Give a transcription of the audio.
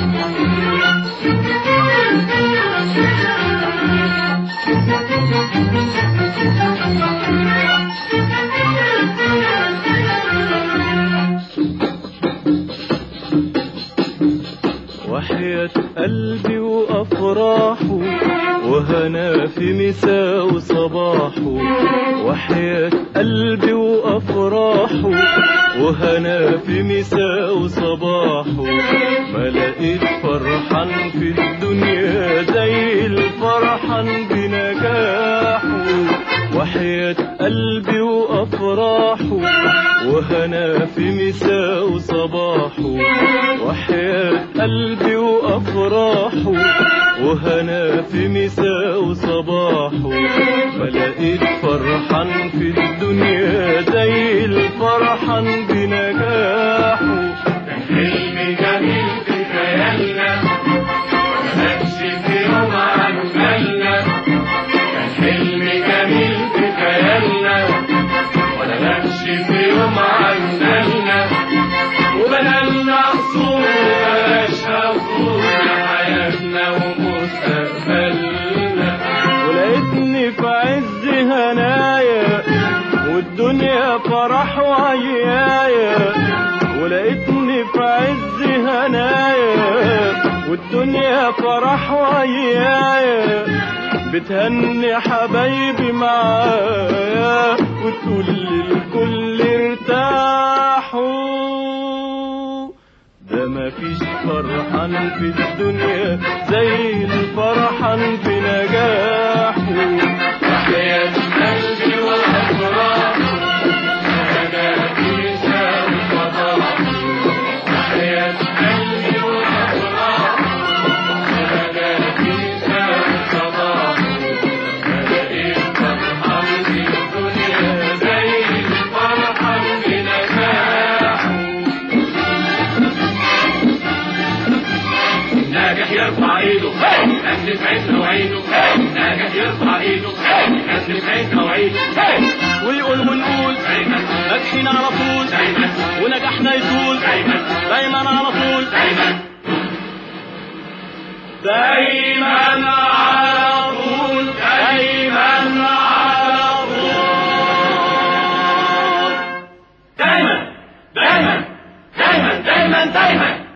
وحياة قلبي وأفراحه وهنا في مساء وصباحه وحياة قلبي وأفراحه وهنا في مساء وصباحه ما لقيت فرحان في الدنيا زي الفرحان بنجاحه وحياة قلبي وأفراحه وهنا في مساء وصباحه وحياة قلبي وأفراحه وهنا في مساء وصباحه ما لقيت فرحان في الدنيا زي الفرحان بنجاحه حلم جميل في خيالنا ملكش في يوم عن بالنا كان حلم جميل في خيالنا ولا ملكش في يوم عن بالنا وبدلنا قصور بلاش قصور حياتنا ومستقبلنا ولقيتني في عز هنايا والدنيا فرح وعيايا ولقيتني في عز هنايا والدنيا فرح وعيايا بتهني حبايبي معايا وتقول للكل ارتاحوا ده مفيش فرحان في الدنيا زي الفرحان في نجاحه وحياة قلبي والأفراح أنا في سام الفضاء وحياة قلبي والأفراح أنا في سام الفضاء لقيت فرحان في الدنيا زي الفرحان بنجاحه ناجح يرفع ايده ناس في عينه وعيده ناجح يرفع ايده ناس في عينه وعيده ويقول ونقول دايما ناجحين على طول دايما ونجاحنا يطول دايما دايما على طول دايما دايما على طول دايما على طول دايما دايما دايما دايما دايما